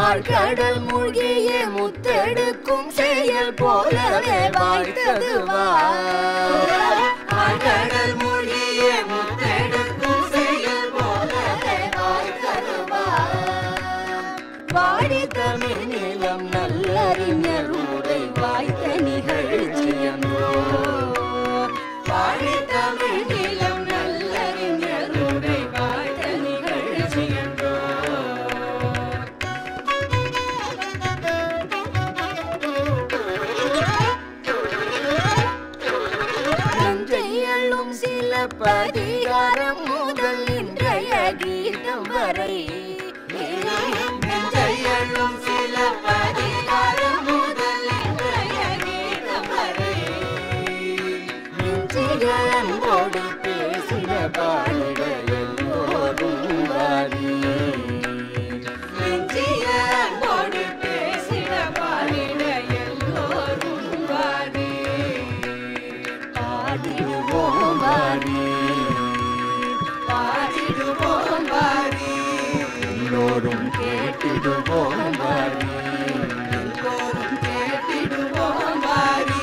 ஆழ்கடல் மூழ்கிய முத்தெடுக்கும் செயல் போலவே வாய்த்தது ஆழ்கடல் மூழ்கிய முத்தெடுக்கும் செயல் போலவே வாய்த்தது வாடி தமிழ் நிலம் நல்லறிஞர் உரை வாய்த்த நிகழ்ச்சியன்றோ வாடி தமிழ் நிலம் நல்லறிஞர் உரை வாய்த்த நிகழ்ச்சியன்றோ நஞ்சையள்ளும் சில பதிகாரம் முதல் இன்றைய கீதம் வரை நஞ்சையள்ளும் சில பதிகாரம் முதல் இன்றைய கீதம் வரை நெஞ்சிகளோடு பேசின பாடிட எல்லோரும் வாரி நெஞ்சிகளோடு பேசின பாடிட எல்லோரும் வாரி பாடிடுவோம் வாரி பாடிடுவோம் வாரி எல்லோரும் கேட்டிடுவோம் வாரி எல்லோரும் கேட்டிடுவோம் வாரி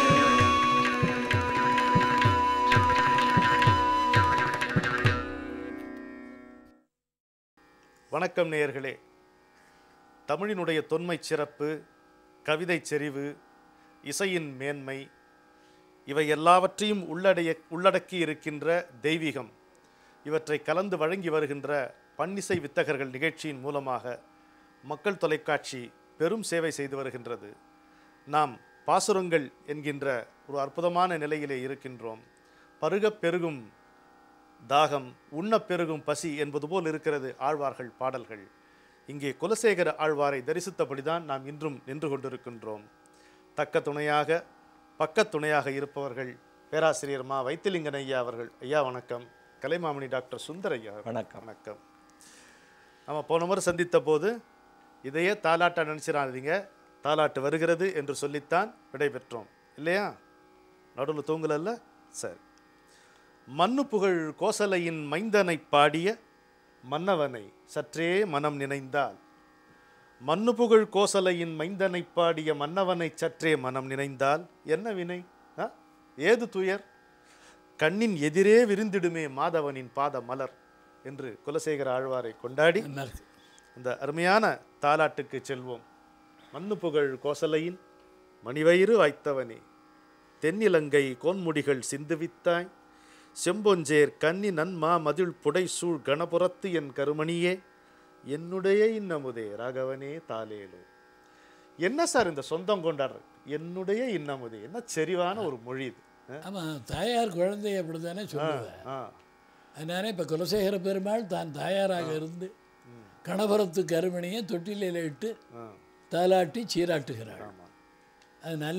வணக்கம் நேயர்களே தமிழினுடைய தொன்மை சிறப்பு கவிதை செறிவு இசையின் மேன்மை இவை எல்லாவற்றையும் உள்ளடைய உள்ளடக்கி இருக்கின்ற தெய்வீகம் இவற்றை கலந்து வழங்கி வருகின்ற பன்னிசை வித்தகர்கள் நிகழ்ச்சியின் மூலமாக மக்கள் தொலைக்காட்சி பெரும் சேவை செய்து வருகின்றது நாம் பாசுரங்கள் என்கின்ற ஒரு அற்புதமான நிலையிலே இருக்கின்றோம் பருகப் பெருகும் தாகம் உண்ணப் பெருகும் பசி என்பது போல் இருக்கிறது ஆழ்வார்கள் பாடல்கள் இங்கே குலசேகர ஆழ்வாரை தரிசித்தபடிதான் நாம் இன்றும் நின்று கொண்டிருக்கின்றோம் தக்க துணையாக பக்கத் துணையாக இருப்பவர்கள் பேராசிரியர் மா வைத்திலிங்கன் ஐயா அவர்கள் ஐயா வணக்கம் கலைமாமணி டாக்டர் சுந்தர் ஐயா வணக்கம். வணக்கம் நம்ம போன முறை சந்தித்த போது இதையே தாலாட்டா நினச்சிடாதீங்க தாலாட்டு வருகிறது என்று சொல்லித்தான் விடைபெற்றோம் இல்லையா நடுவில் தூங்கலல்ல சரி மண்ணு புகழ் கோசலையின் மைந்தனை பாடிய மன்னவனை சற்றே மனம் நினைந்தால் மண்ணு புகழ் கோசலையின் மைந்தனை பாடிய மன்னவனை சற்றே மனம் நினைந்தால் என்ன வினை ஆ? ஏது துயர் கண்ணின் எதிரே விரிந்திடுமே மாதவனின் பாத மலர் என்று குலசேகர ஆழ்வாரை கொண்டாடி நல்லா இருக்கு இந்த அருமையான தாலாட்டுக்கு செல்வோம் மண்ணு புகழ் கோசலையின் மணிவயிறு வாய்த்தவனே தென்னிலங்கை கோன்முடிகள் சிந்துவித்தாய் செம்பொஞ்சேர் கன்னி நன்மா மதில் புடை சூழ் கணபுரத்து என் கருமணியே என்னுடைய இன்னமுதே ராகவனே தாலேலோ என்ன சார் இந்த சொந்தம் கொண்டாடுறது என்னுடைய இன்னமுதே என்ன செறிவான ஒரு மொழி இது ஆ? ஆமாம் தாயார் குழந்தை அப்படித்தானே சொல்லுவேன் ஆ அதனால இப்போ குலசேகர பெருமாள் தான் தாயாராக இருந்து கணபுரத்து கருமணியை தொட்டிலையில் இட்டு ஆ தாலாட்டி சீராட்டுகிறாள் ஆமா அதனால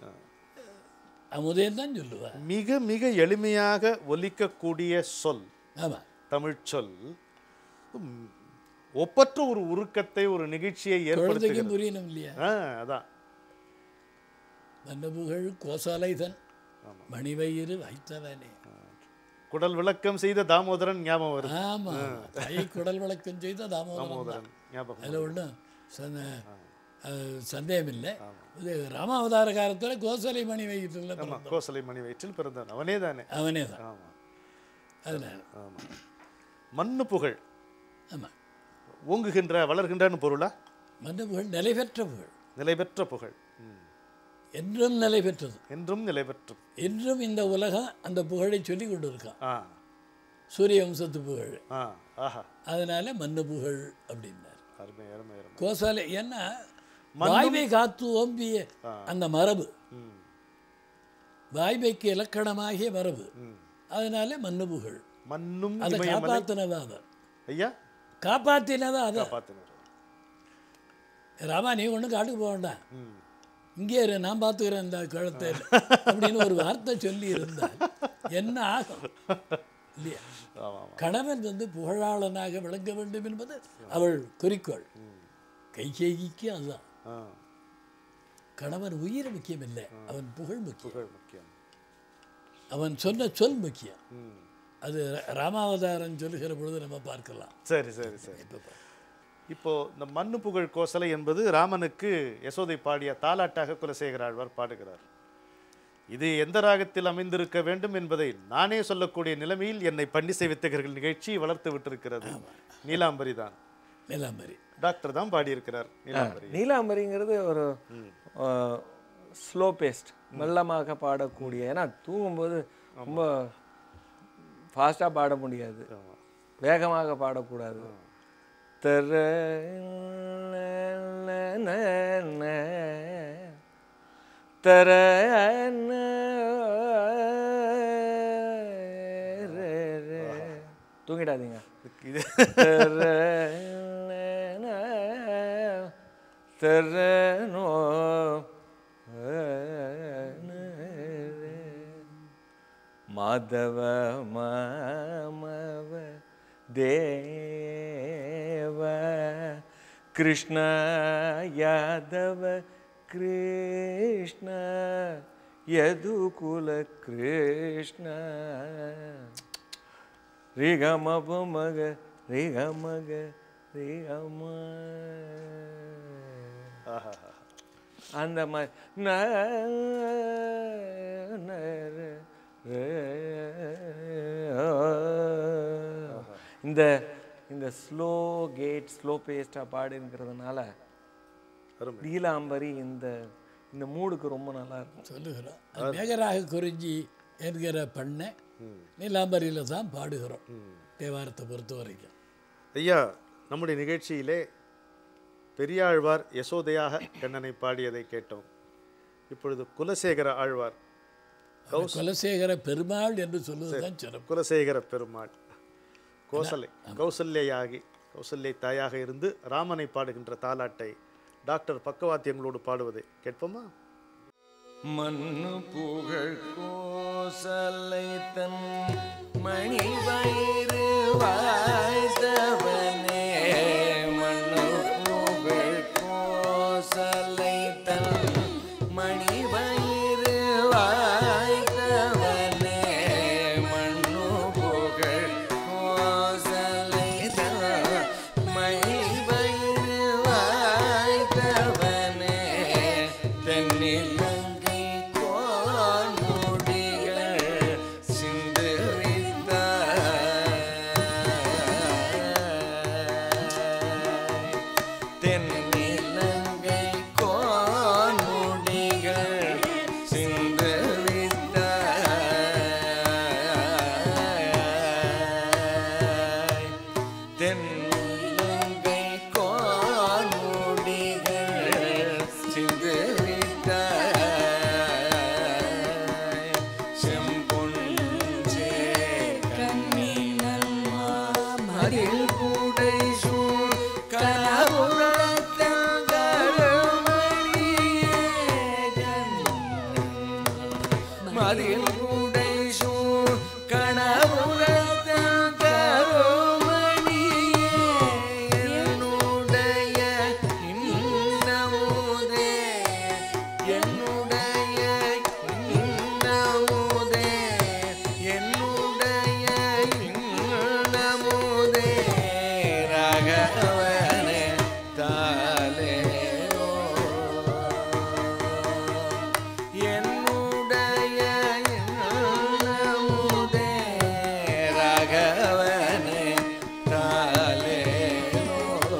அமுதேன் தான் சொல்லுவேன் மிக மிக எளிமையாக ஒலிக்கக்கூடிய சொல் ஆமாம் தமிழ் சொல் உம், ஒப்பற்ற ஒரு உருக்கத்தை ஒரு நிகழ்ச்சியை குழந்தைக்கும் ஏற்படுத்துகிறது புரியணும் இல்லையா ஆ, அதான் மன்னபுகழ் கோசாலைதன் மணிவயிறு வைத்தவனே குடல் விளக்கம் செய்த தாமோதரன் ஞாபகம் வருது ஆமாம் தை குடல் விளக்கம் செய்த தாமோதரம் தான். தாமோதரன் ஞாபகம் அதில் ஒன்றும் சந்த அஹ், சந்தேகம் இல்லை இது ராமாவதார காலத்தில் கோசலை மணி வயிற்றுல ஆமா கோசலை மணி வயிற்றில் பிறந்தான் அவனே தானே அவனே தான் ஆமா அதனால ஆமா மண்ணு புகழ் ஆமாம் ஓங்குகின்ற வளர்கின்றன்னு பொருளா மன்னபுகழ் நிலை பெற்ற புகழ் நிலை பெற்ற புகழ் ம். என்றும் நிலை பெற்றது என்றும் நிலை பெற்று என்றும் இந்த உலகம் அந்த புகழை சொல்லி கொண்டு இருக்கான் ஆ சூரிய வம்சத்து புகழ் ஆ ஆஹா அதனால மன்னு புகழ் அப்படின்னார் அருமை அருமை அருமை கோசாலை ஏன்னா வாய்மை காத்து ஓம்பிய அந்த மரபு ம் வாய்மைக்கு இலக்கணமாகிய மரபு ம் அதனால மன்னு புகழ் மண்ணும் அதை இமயமலை காப்பாத்தினதா அவர் ஐயா காப்பாத்தினதா அதை பார்த்துன்னு ராமா நீ ஒன்றும் காட்டுக்கு போக வேண்டாம் ம் இங்கே இரு நான் பார்த்துக்கிறேன் இந்த குளத்தை அப்படின்னு ஒரு வார்த்தை சொல்லி இருந்தால் என்ன ஆகும் இல்லையா ஆமா ஆமா கணவன் வந்து புகழாளனாக விளங்க வேண்டும் என்பது அவள் குறிக்கோள் கைகேகிக்கு அதுதான் ஆ கணவன் உயிர் முக்கியம் இல்லை அவன் புகழ் முக்கியம் புகழ் முக்கியம் அவன் சொன்ன சொல் முக்கியம் ம் அது ர- ராமாவதாரம் சொல்லுகிற பொழுது நம்ம பார்க்கலாம் சரி சரி சரி இப்போ பாரு. இப்போ இந்த மண்ணு புகழ் கோசலை என்பது ராமனுக்கு யசோதை பாடிய தாலாட்டாக குலசேகர ஆழ்வார் பாடுகிறார் இது எந்த ராகத்தில் அமைந்திருக்க வேண்டும் என்பதை நானே சொல்லக்கூடிய நிலைமையில் என்னை பண்டிசை வித்தகர்கள் நிகழ்ச்சி வளர்த்து விட்டிருக்கிறது நீலாம்பரி தான் நிலாம்பரி டாக்டர் தான் பாடியிருக்கிறார் நீலாம்பரி நீலாம்பரிங்கிறது ஒரு ஸ்லோ பேஸ்ட் மெல்லமாக பாடக்கூடிய ஏன்னா தூங்கும்போது ரொம்ப ஃபாஸ்ட்டாக பாட முடியாது வேகமாக பாடக்கூடாது தர தர தூங்கிடாதீங்க இது தெரனோ மாதவ மாமவ தேவ கிருஷ்ண யாதவ கிருஷ்ண ಯದುಕುಲ ಕೃಷ್ಣ ರಿಗಮ ಮಗ ರಿಗಮಗ ரிகம ஆஹாஹா. அந்த மாதிரி ந ந ர, ர, இந்த இந்த ஸ்லோ கேட் ஸ்லோ பேஸ்டாக பாடிங்கிறதுனால அருமை நீலாம்பரி இந்த இந்த மூடுக்கு ரொம்ப நல்லா இருக்கும் சொல்லுகிறோம் அது மேகராக குறிஞ்சி என்கிற பண்ணை நீலாம்பரியில் தான் பாடுகிறோம் தேவாரத்தை பொறுத்த வரைக்கும் ஐயா நம்முடைய நிகழ்ச்சியிலே பெரியாழ்வார் யசோதையாக கண்ணனை பாடியதை கேட்டோம் இப்பொழுது குலசேகர ஆழ்வார் அது குலசேகர பெருமாள் என்று சொல்லுவது தான் சிறப்பு குலசேகர பெருமாள் கோசலை கௌசல்யாகி கௌசல்யை தாயாக இருந்து ராமனை பாடுகின்ற தாலாட்டை டாக்டர் பக்கவாத்தியங்களோடு பாடுவதை கேட்போமா மண்ணு புகழ் கோசலை தன் மணி வயிறு வாய்த்தவனே மண்ணு புகழ் கோசலை தன் மணி வயிறு வாய்த்தவனே மண்ணு புகழ் கோசலை தன் மணி வயிறு வாய்த்தவனே தென்னிலங்கை கோன்முடிகள் சிந்து தென்னிலங்கை கோன்முடிகள் சிந்து தென்னிலங்கை கோன்முடிகள் சிந்து செம்பொன்றே கண்ணீனல் மதில் கூடை சூழ் கலபுரத்தல் கருமணியே மதில் கூடை சூழ் கணபுரத்தல் கருமணியே என்னுடைய இன்னமுதே என்னுடைய இன்னமுதே என்னுடைய இன்னமுதே ராகவனே தாலேரோ என்னுடைய இன்னமுதே ராகவனே தாலேரோ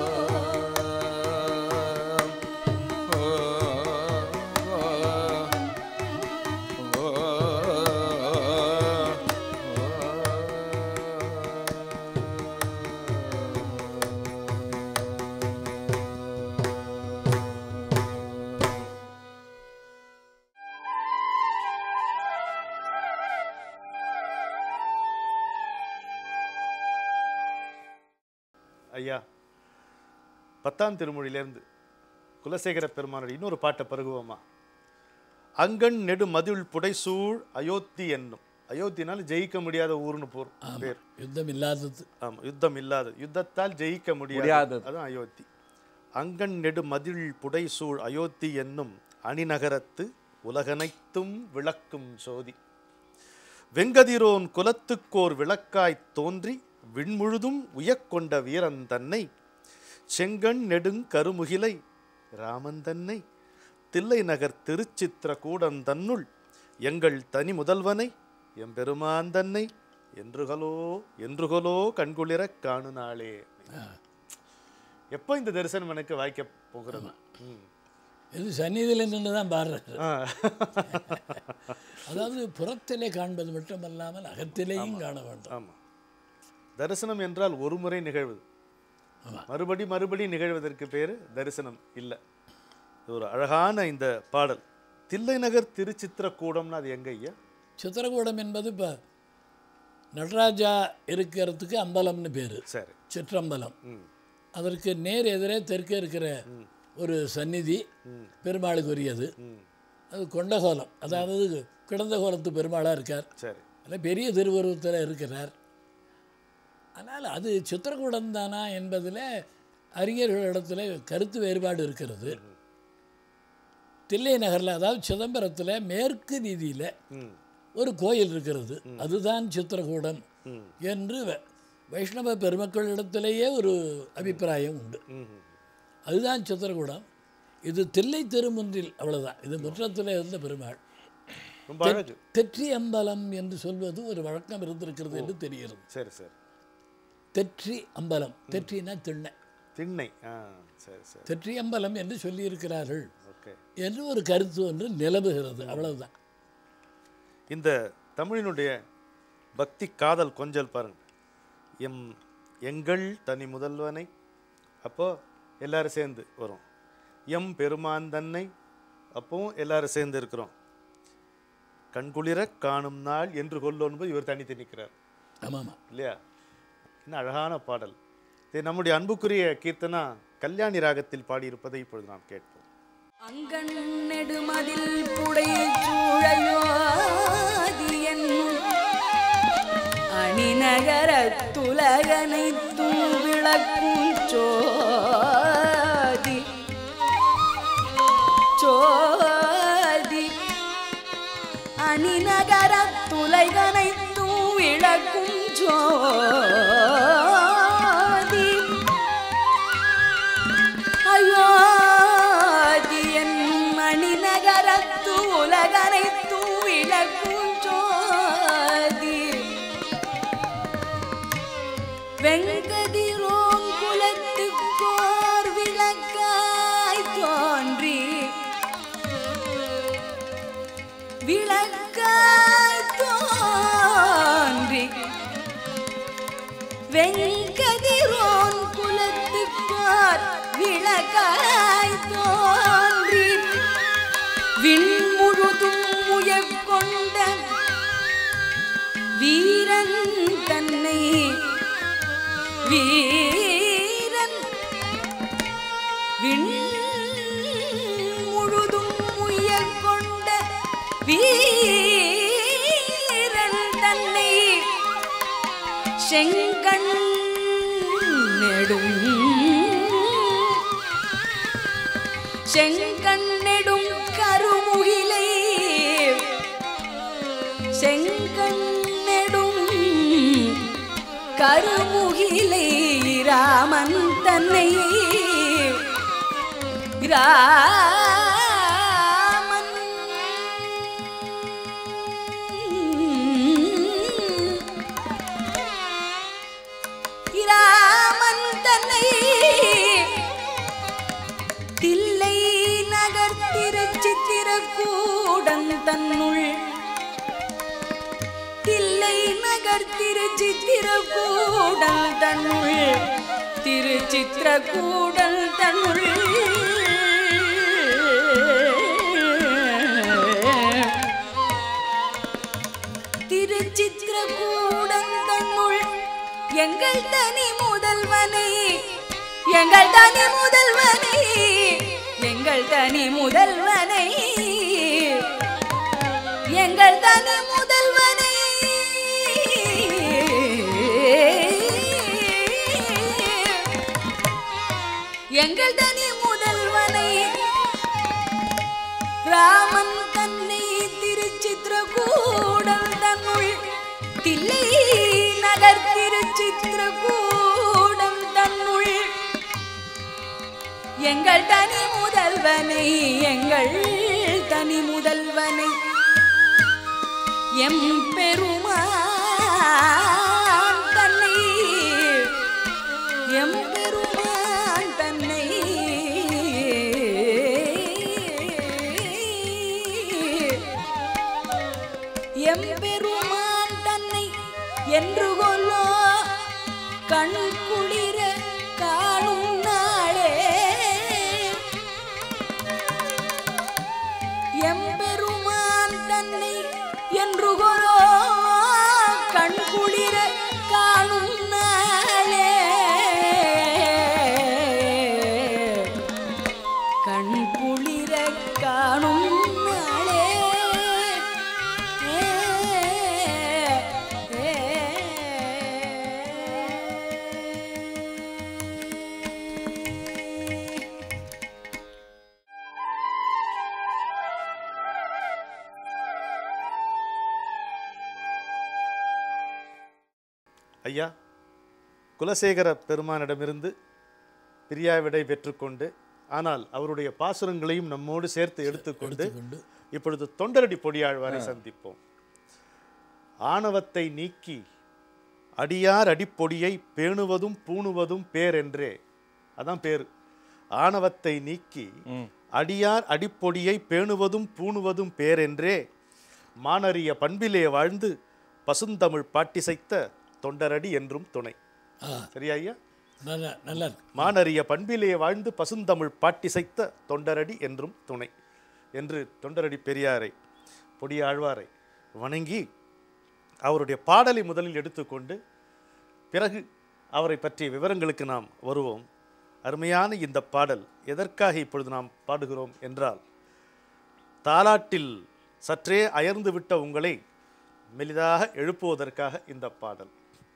ஐயா பத்தாம் திருமொழியிலேருந்து குலசேகர பெருமானுடைய இன்னொரு பாட்டை பருகுவோமா அங்கண் நெடு மதில் புடைசூழ் அயோத்தி என்னும் அயோத்தினால் ஜெயிக்க முடியாத ஊர்னு போர் பேர் யுத்தம் இல்லாதது ஆமா யுத்தம் இல்லாதது யுத்தத்தால் ஜெயிக்க முடியாது முடியாதது. அதான் அயோத்தி அங்கண் நெடு மதில் புடைசூழ் அயோத்தி என்னும் அணிநகரத்து உலகனைத்தும் விளக்கும் சோதி வெங்கதிரோன் குலத்துக்கோர் விளக்காய்த் தோன்றி விண்முழுதும் உயக்கொண்ட வீரன் தன்னை செங்கண் நெடுங் கருமுகிலை ராமன் தன்னை தில்லை நகர் திருச்சித்திரகூடன் தன்னுள் எங்கள் தனி முதல்வனை எம்பெருமான் தன்னை என்றுகலோ என்றுகலோ கண்குளிரக் காணு நாளே எப்போ இந்த தரிசனம் எனக்கு வாய்க்க போகிறது ம். இது சந்நிதியில் நின்று தான் பாடுறாரு ஆ. அதாவது புறத்திலே காண்பது மட்டுமல்லாமல் அகத்திலேயும் காண வேண்டும் ஆமா தரிசனம் என்றால் ஒரு முறை நிகழ்வு மறுபடி மறுபடி நிகழ்வதற்கு பேரு தரிசனம் இல்லை இது ஒரு அழகான இந்த பாடல் தில்லை நகர் திருச்சித்திரக்கூடம்னு அது எங்க ஐயா சித்திரகூடம் என்பது இப்போ நடராஜா இருக்கிறதுக்கு அம்பலம்னு பேர் சரி சிற்றம்பலம் ம் அதற்கு நேர் எதிரே தெற்கே இருக்கிற ஒரு சந்நிதி பெருமாளுக்கு உரியது ம் அது கொண்டகோலம் அதாவது கிடந்த கோலத்து பெருமாளாக இருக்கார் சரி அதில் பெரிய திருவுருவத்தில் இருக்கிறார் ஆனால் அது சித்திரகூடம் தானா என்பதில் அறிஞர்களிடத்தில் கருத்து வேறுபாடு இருக்கிறது தில்லை நகரில் அதாவது சிதம்பரத்தில் மேற்கு வீதியில் ம் ஒரு கோயில் இருக்கிறது அதுதான் சித்திரகூடம் ம் என்று வ- வைஷ்ணவ பெருமக்களிடத்திலேயே ஒரு அபிப்பிராயம் உண்டு ம் அதுதான் சித்திரகூடம் இது தில்லை திருமுன்றில் அவ்வளவுதான் இது முற்றத்தில் இருந்த பெருமாள் ரொம்ப அழகு தெற்றி அம்பலம் என்று சொல்வது ஒரு வழக்கம் இருந்திருக்கிறது என்று தெரிகிறது சரி சரி தெற்றி அம்பலம் தெற்றினா திண்ணை திண்ணை ஆ சரி சரி தெற்றி அம்பலம் என்று சொல்லியிருக்கிறார்கள் ஓகே என்று ஒரு கருத்து ஒன்று நிலவுகிறது அவ்வளவுதான் இந்த தமிழினுடைய பக்தி காதல் கொஞ்சல் பாருங்க எம் எங்கள் தனி முதல்வனை அப்போ எல்லாரும் சேர்ந்து வரும் எம் பெருமான் தன்னை அப்பவும் எல்லாரும் சேர்ந்து இருக்கிறோம் கண்குளிர காணும் நாள் என்று கொல்லோன்பது இவர் தனித்து நிற்கிறார் ஆமாம்மா இல்லையா என்ன அழகான பாடல் இது நம்முடைய அன்புக்குரிய கீர்த்தனா கல்யாணி ராகத்தில் பாடியிருப்பதை இப்பொழுது நாம் கேட்போம் அங்கண் நெடுமதில் புடை சூழையோதி என்னும் அணிநகர துலகனை தூவிளக்கும் சோதி சோதி அணிநகர துலைகனை தூவிளக்கும் ஜோதி அயோத்தியன் மணிநகரத்து உலகனைத்து விளக்கும் ஜோதி வெங்கதிரோன் குலத்துக்கோர் விளக்காய் தோன்றி விளக்காய் தோன்றி வெங்கதிரோன் குலத்துக்கார் விளக்காய் தோன்றி விண்முழுதும் உயர்கொண்ட வீரன் தன்னை வீரன் விண் முழுதும் உயர்கொண்ட வீரன் தன்னை செங்கண் நெடும் செங்கண் நெடும் கருமுகிலை செங்கண் நெடும் கருமுகிலை ராமன் தன்னை ராமன் ராமன் தன்னை தில்லை நகர் திருச்சித்திரக்கூடன் தன்னுள் தில்லை நகர் திருச்சித்திரக்கூடல் தன்னுள் திருச்சித்திரக்கூடல் தன்னுள் திருச்சித்திரக்கூடன் தன்னுள் எங்கள் தனி முதல்வனை எங்கள் தனி முதல்வனை எங்கள் தனி முதல்வனை எங்கள் தனி முதல்வனை எங்கள் தனி முதல்வனை ராமன் தன்னை திருச்சித்திரகூடம் தன்னுள் தில்லை நகர் திருச்சித்திரகூடம் தன்னுள் எங்கள் தனி முதல்வனை எங்கள் தனி முதல்வனை எம் பெருமான் தன்னை எம் பெருமான் தன்னை எம் பெருமான் தன்னை என்று கொல்லோ கண் குளிர காணும் நாளே எம்பெருமான் தன்னை என்று கொலோ கண் குளிர காணும் நாளே கண் குளிர காணும் நாளே ஏ, ஏ, ஏ. ஐயா குலசேகர பெருமானிடமிருந்து பிரியா விடை பெற்றுக்கொண்டு ஆனால் அவருடைய பாசுரங்களையும் நம்மோடு சேர்த்து எடுத்துக்கொண்டு கொண்டு இப்பொழுது தொண்டரடி பொடியாழ்வாரை சந்திப்போம் ஆணவத்தை நீக்கி அடியார் அடிப்பொடியை பேணுவதும் பூணுவதும் பேர் என்றே அதான் பேர் ஆணவத்தை நீக்கி அடியார் அடிப்பொடியை பேணுவதும் பூணுவதும் பேர் என்றே மானறிய பண்பிலே வாழ்ந்து பசுந்தமிழ் பாட்டிசைத்த தொண்டரடி என்றும் துணை ஆ சரியா ஐயா நல்லா நல்லா இருக்கு மானறிய பண்பிலே வாழ்ந்து பசுந்தமிழ் பாட்டிசைத்த தொண்டரடி என்றும் துணை என்று தொண்டரடி பெரியாரை பொடியாழ்வாரை வணங்கி அவருடைய பாடலை முதலில் எடுத்துக்கொண்டு பிறகு அவரை பற்றிய விவரங்களுக்கு நாம் வருவோம் அருமையான இந்த பாடல் எதற்காக இப்பொழுது நாம் பாடுகிறோம் என்றால் தாலாட்டில் சற்றே அயர்ந்து விட்ட உங்களை மெலிதாக எழுப்புவதற்காக இந்த பாடல்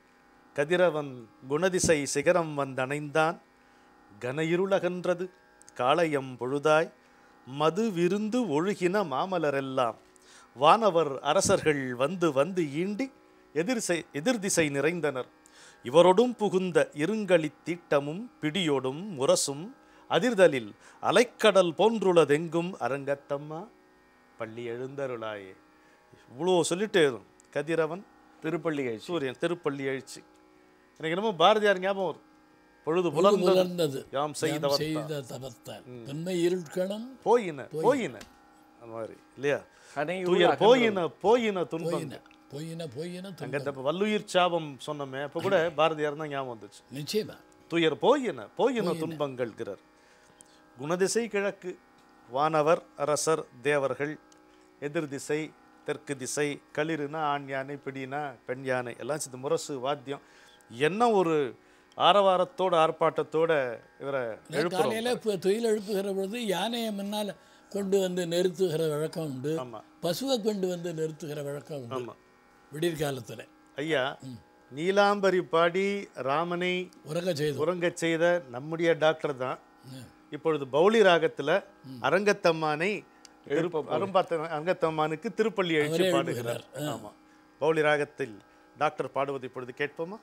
கதிரவன் குணதிசை சிகரம் வந்தணைந்தான் கனயிருளகன்றது காளையம் பொழுதாய் மது விருந்து ஒழுகின மாமலரெல்லாம் வானவர் அரசர்கள் வந்து வந்து ஈண்டி எதிர்சை எதிர்திசை நிறைந்தனர் இவரொடும் புகுந்த இருங்களி தீட்டமும் பிடியோடும் முரசும் அதிர்தலில் அலைக்கடல் போன்றுளதெங்கும் அரங்கத்தம்மா பள்ளி எழுந்தருளாயே இவ்வளோ சொல்லிட்டே இருக்கும். கதிரவன் திருப்பள்ளி ஆயிடுச்சு சூரியன் திருப்பள்ளி எழுச்சி எனக்கு என்னமோ பாரதியார் ஞாபகம் வரும் பொழுது புலர்ந்தது புலர்ந்தது யாம் செய்த யாம் செய்த தவத்தால் தொன்மை இருட்களும் போயின போயின அந்த மாதிரி இல்லையா கனையுள் தூயர் அகன்ற- போயின போயின துன்பங்க பொய்யின பொய்யின அங்க துன்பம் இந்த வல்லுயிர் சாபம் சொன்னோமே அப்ப கூட பாரதியார் தான் ஞாபகம் வந்துச்சு நிச்சயமா துயர் போயின போயின துன்பங்கள்கிறார் குணதிசை கிழக்கு வானவர் அரசர் தேவர்கள் எதிர் திசை தெற்கு திசை களிறுனா ஆண் யானை பிடினா பெண் யானை எல்லாம் சேர்ந்து முரசு வாத்தியம் என்ன ஒரு ஆரவாரத்தோட ஆர்ப்பாட்டத்தோட இவரை எழுப்புறோம் காலையில இப்போ துயில் எழுப்புகிற பொழுது யானையை முன்னால கொண்டு வந்து நிறுத்துகிற வழக்கம் உண்டு ஆமா பசுவை கொண்டு வந்து நிறுத்துகிற வழக்கம் உண்டு ஆமா விடியற்காலத்துல ஐயா நீலாம்பரி பாடி ராமனை உறங்க செய்து உறங்கச் செய்த நம்முடைய டாக்டர் தான் இப்பொழுது பௌளி ராகத்துல அரங்கத்தம்மானை திரு- அரும்பாத்த அரங்கத்தம்மானுக்கு திருப்பள்ளி எழுச்சி அவரே பாடுகிறார் ஆமா பௌளி ராகத்தில் டாக்டர் பாடுவது இப்பொழுது கேட்போமா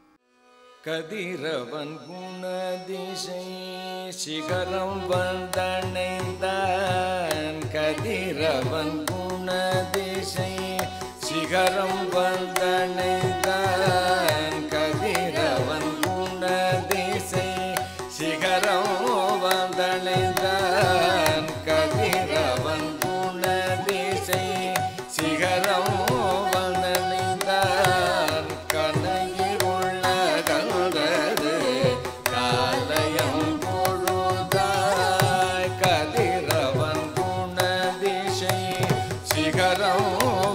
கதிரவன் குணதிசை சிகரம் வந்தணைந்தான் கதிரவன் குணதிசை சிகரம் வந்தணைந்தான் கதிரவன் குணதிசை சிகரம் வந்தணைந்தான் கதிரவன் குணதிசை சிகரம் வந்தணைந்தான் கனையிருள்ள கண்டது காலயம் பொழுதாய் கதிரவன் குணதிசை சிகரம்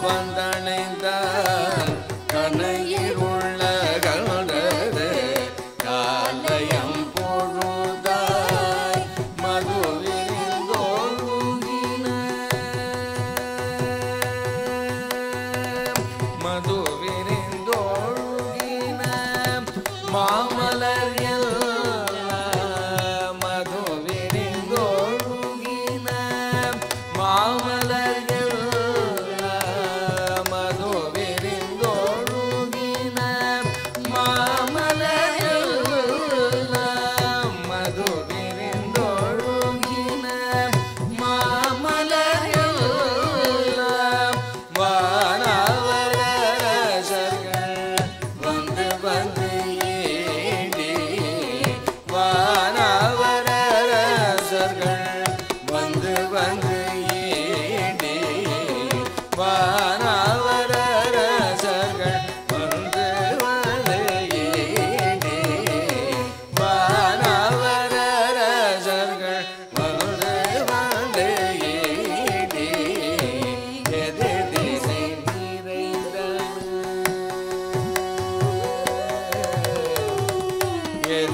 வந்தணைந்தான் கனையிருள்ள கண்டது காலயம் பொழுதாய் மதுவிரிந்தோழுகின மாமலர் எல்லாம் மதுவிரிந்தோழுகின மாமலர் எல்லாம் மதுவிரிந்தோழுகின மாமலர் எல்லாம் மதுவிரிந்தோழுகின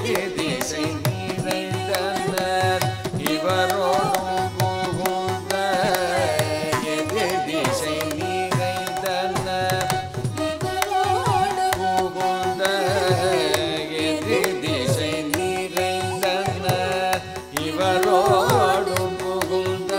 எதிர் திசை நிறைந்தனர் இவரோடும் புகுந்த எதிர் திசை நிறைந்தனர் புகுந்த எதிர் திசை நிறைந்தனர் இவரோடும் புகுந்த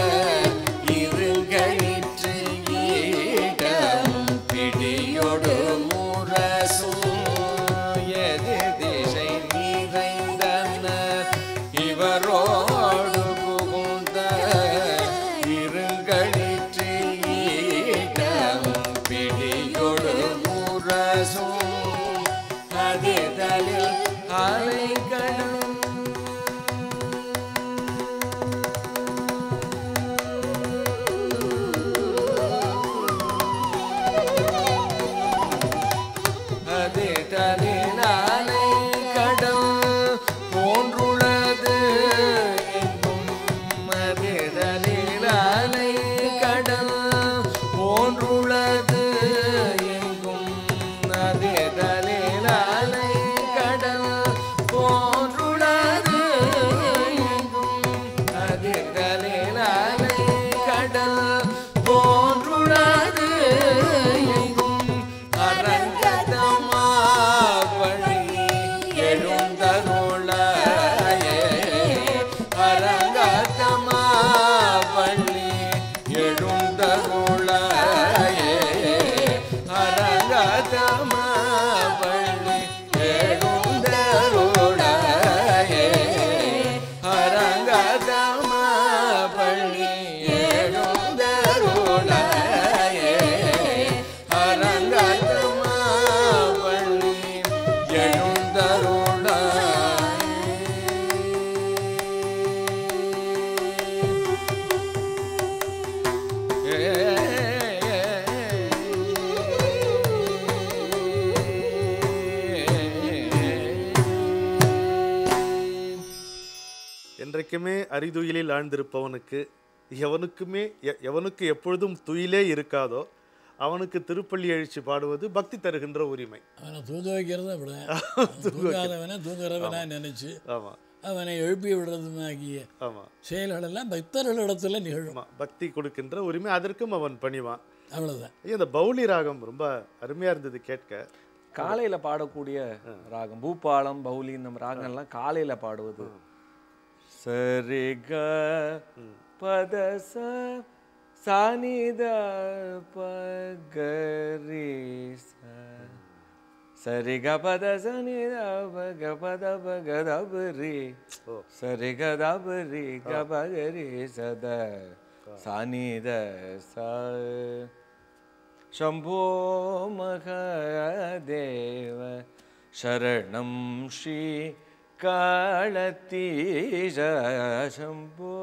இருங்களிற்று ஈடமும் பிடியொடு முரசும் எதிர் திசை நிறைந்தனர் இவரோடு புகுந்த இருங்களிற்று ஈடமும் பிடியொடு முரசும் அதிதலில் அலைகளும் அது தனினாலே கடல் போன்றுள்ளது எங்கும் அது தனினாலே கடல் போன்றுள்ளது எங்கும் அது தனினாலே கடல் போன்றுள்ளது எங்கும் அது தனினாலே கடல் போன்றுள்ளது எங்கும் அரங்கதமா வழி எழுந்தருளாயே அரங்கதமா வழி எழுந்தருளாயே அரங்கதமா வழி எழுந்தருளாயே அரங்கதமா வழி எழுந்தருளாயே அரங்கதமா வழி என்றைக்குமே அரிதுயிலில் ஆழ்ந்திருப்பவனுக்கு எவனுக்குமே எ- எவனுக்கு எப்பொழுதும் துயிலே இருக்காதோ அவனுக்கு திருப்பள்ளி எழுச்சி பாடுவது பக்தி தருகின்ற உரிமை அவனை தூங்க வைக்கிறத விட தூங்காதவனை தூங்குறவனா நினைச்சு ஆமாம் அவனை எழுப்பி விடுறதுமாகிய ஆமாம் செயல்களெல்லாம் பக்தர்களிடத்துல நிகழும் ஆமாம் பக்தி கொடுக்கின்ற உரிமை அதற்கும் அவன் பணிவான் அவ்வளவுதான் ஐயா இந்த பௌலி ராகம் ரொம்ப அருமையாக இருந்தது கேட்க காலையில பாடக்கூடிய ராகம் பூபாலம் பௌலி இந்த ராகம்லாம் காலையில பாடுவது சரிக பதச சானித பகரி சரிக பத சனித பக பத பகதபரி சரிக தபரி கபகரி சத சானித ச शम्भो महदेव शरणं श्री काळतीश शम्भो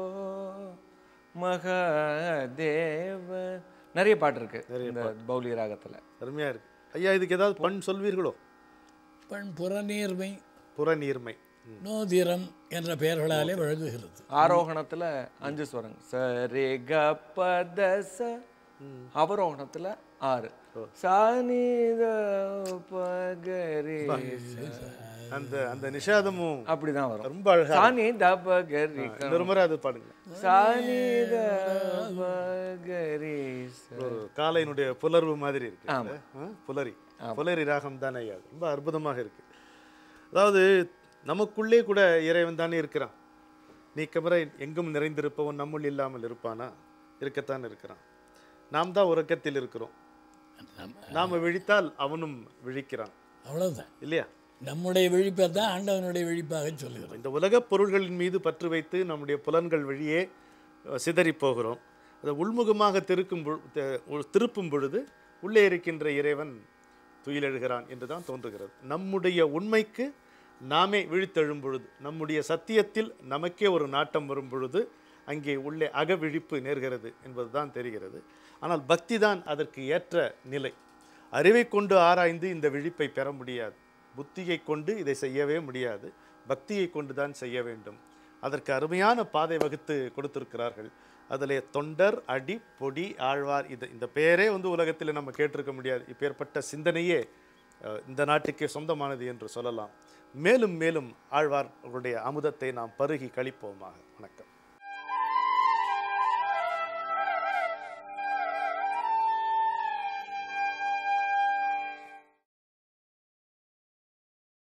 மகதேவ நிறைய பாட்டு இருக்கு இந்த பௌலி ராகத்துல அருமையாக இருக்கு ஐயா இதுக்கு ஏதாவது பண் சொல்வீர்களோ பண் புறநீர்மை புறநீர்மை நோதிரம் என்ற பெயர்களாலே வழங்குகிறது ஆரோகணத்துல அஞ்சு ஸ்வரம் சரி க பத ச அவரோகணத்துல ஆறு சானித பகரி அந்த அந்த நிஷாதமும் அப்படிதான் வரும் ரொம்ப அழகா சானி தபகரி இன்னொரு முறை அது பாடுங்க சானித பகரி ஒரு காலையினுடைய புலர்வு மாதிரி இருக்கு இல்ல? ஆ? புலரி புலரி ராகம் தானே ஐயா ரொம்ப அற்புதமாக இருக்கு அதாவது நமக்குள்ளே கூட இறைவன் தானே இருக்கிறான் நீக்கமர எங்கும் நிறைந்திருப்பவன் நம்முள் இல்லாமல் இருப்பானா இருக்கத்தான் இருக்கிறான் நாம் தான் உறக்கத்தில் இருக்கிறோம் நாம விழித்தால் அவனும் விழிக்கிறான் அவ்வளவுதான் இல்லையா நம்முடைய விழிப்பை தான் ஆண்டவனுடைய விழிப்பாக சொல்லுகிறது இந்த உலகப் பொருள்களின் மீது பற்று வைத்து நம்முடைய புலன்கள் வழியே சிதறி போகிறோம் அதை உள்முகமாக திருக்கும் பொழு- த- உ- திருப்பும் பொழுது உள்ளே இருக்கின்ற இறைவன் துயிலெழுகிறான் என்று தான் தோன்றுகிறது நம்முடைய உண்மைக்கு நாமே விழித்தெழும் பொழுது நம்முடைய சத்தியத்தில் நமக்கே ஒரு நாட்டம் வரும் பொழுது அங்கே உள்ளே அகவிழிப்பு நேர்கிறது என்பதுதான் தெரிகிறது ஆனால் பக்தி தான் அதற்கு ஏற்ற நிலை அறிவை கொண்டு ஆராய்ந்து இந்த விழிப்பை பெற முடியாது புத்தியை கொண்டு இதை செய்யவே முடியாது பக்தியை கொண்டு தான் செய்ய வேண்டும் அதற்கு அருமையான பாதை வகுத்து கொடுத்திருக்கிறார்கள் அதிலே தொண்டர் அடி பொடி ஆழ்வார் இது இந்த பெயரே வந்து உலகத்தில் நம்ம கேட்டிருக்க முடியாது இப்பேற்பட்ட சிந்தனையே அஹ், இந்த நாட்டுக்கே சொந்தமானது என்று சொல்லலாம் மேலும் மேலும் ஆழ்வார் அவருடைய அமுதத்தை நாம் பருகி கழிப்போமாக வணக்கம்